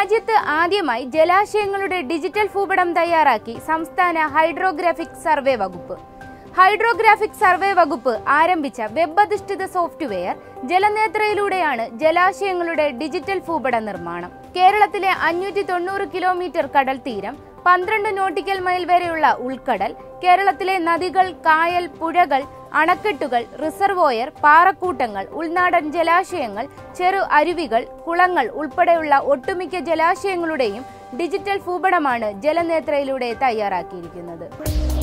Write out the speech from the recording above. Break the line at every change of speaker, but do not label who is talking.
രാജ്യത്ത് ആദ്യമായി ജലാശയങ്ങളുടെ ഡിജിറ്റൽ ഭൂപടം തയ്യാറാക്കി സംസ്ഥാന ഹൈഡ്രോഗ്രാഫിക് സർവേ വകുപ്പ് ഹൈഡ്രോഗ്രാഫിക് സർവേ വകുപ്പ് ആരംഭിച്ച വെബ് അധിഷ്ഠിത സോഫ്റ്റ്വെയർ ജലനേത്രയിലൂടെയാണ് ജലാശയങ്ങളുടെ ഡിജിറ്റൽ ഭൂപട നിർമ്മാണം കേരളത്തിലെ അഞ്ഞൂറ്റി തൊണ്ണൂറ് കിലോമീറ്റർ കടൽ തീരം പന്ത്രണ്ട് നോട്ടിക്കൽ മൈൽ വരെയുള്ള ഉൾക്കടൽ കേരളത്തിലെ നദികൾ കായൽ പുഴകൾ അണക്കെട്ടുകൾ റിസർവോയർ പാറക്കൂട്ടങ്ങൾ ഉൾനാടൻ ജലാശയങ്ങൾ ചെറു അരുവികൾ കുളങ്ങൾ ഉൾപ്പെടെയുള്ള ഒട്ടുമിക്ക ജലാശയങ്ങളുടെയും ഡിജിറ്റൽ ഭൂപടമാണ് ജലനേത്രയിലൂടെ തയ്യാറാക്കിയിരിക്കുന്നത്